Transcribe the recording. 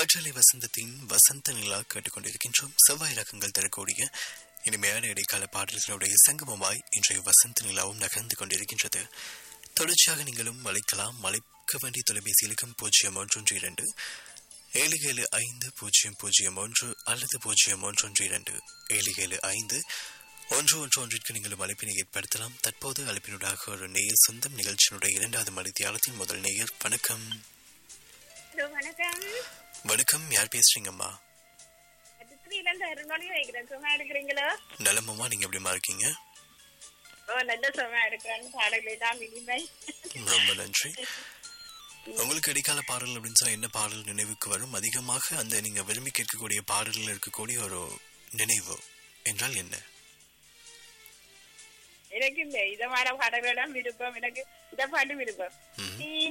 காற்றலை வசந்தத்தின் வசந்த நிலா கேட்டுக்கொண்டிருக்கின்றோம் செவ்வாய் ரகங்கள் தரக்கூடிய இனிமையான இடைக்கால பாடல்களுடைய சங்கமமாய் இன்றைய வசந்த நிலாவும் நகர்ந்து கொண்டிருக்கின்றது தொடர்ச்சியாக நீங்களும் அழைக்கலாம் அழைக்க வேண்டிய தொலைபேசி இலக்கம் பூஜ்ஜியம் ஒன்று இரண்டு ஏழு ஏழு ஐந்து பூஜ்ஜியம் பூஜ்ஜியம் ஒன்று அல்லது பூஜ்ஜியம் ஒன்று ஒன்று இரண்டு ஏழு ஏழு ஐந்து ஒன்று ஒன்று ஒன்றிற்கு நீங்களும் அழைப்பினை ஏற்படுத்தலாம் தற்போது அழைப்பினூடாக ஒரு நேயர் சொந்தம் நிகழ்ச்சியினுடைய இரண்டாவது மணித்தியாலத்தின் முதல் நேயர் வணக்கம் ஹலோ வணக்கம் வணக்கம் யார் பேசுறீங்கம்மா அது ஸ்ரீலந்த அருணொழி வைக்கிறேன் சும்மா எடுக்கிறீங்களோ நலமம்மா நீங்க எப்படிமா இருக்கீங்க ஓ நல்ல சும்மா எடுக்கிறேன் பாடலை தான் இனிமை ரொம்ப நன்றி உங்களுக்கு இடைக்கால பாடல் அப்படின்னு சொன்னா என்ன பாடல் நினைவுக்கு வரும் அதிகமாக அந்த நீங்க விரும்பி கேட்கக்கூடிய பாடல்கள் இருக்கக்கூடிய ஒரு நினைவு என்றால் என்ன எனக்கு இந்த இதமான பாடல்களிடம் விருப்பம் எனக்கு இந்த பாட்டு விருப்பம் ம்ஹும். நீ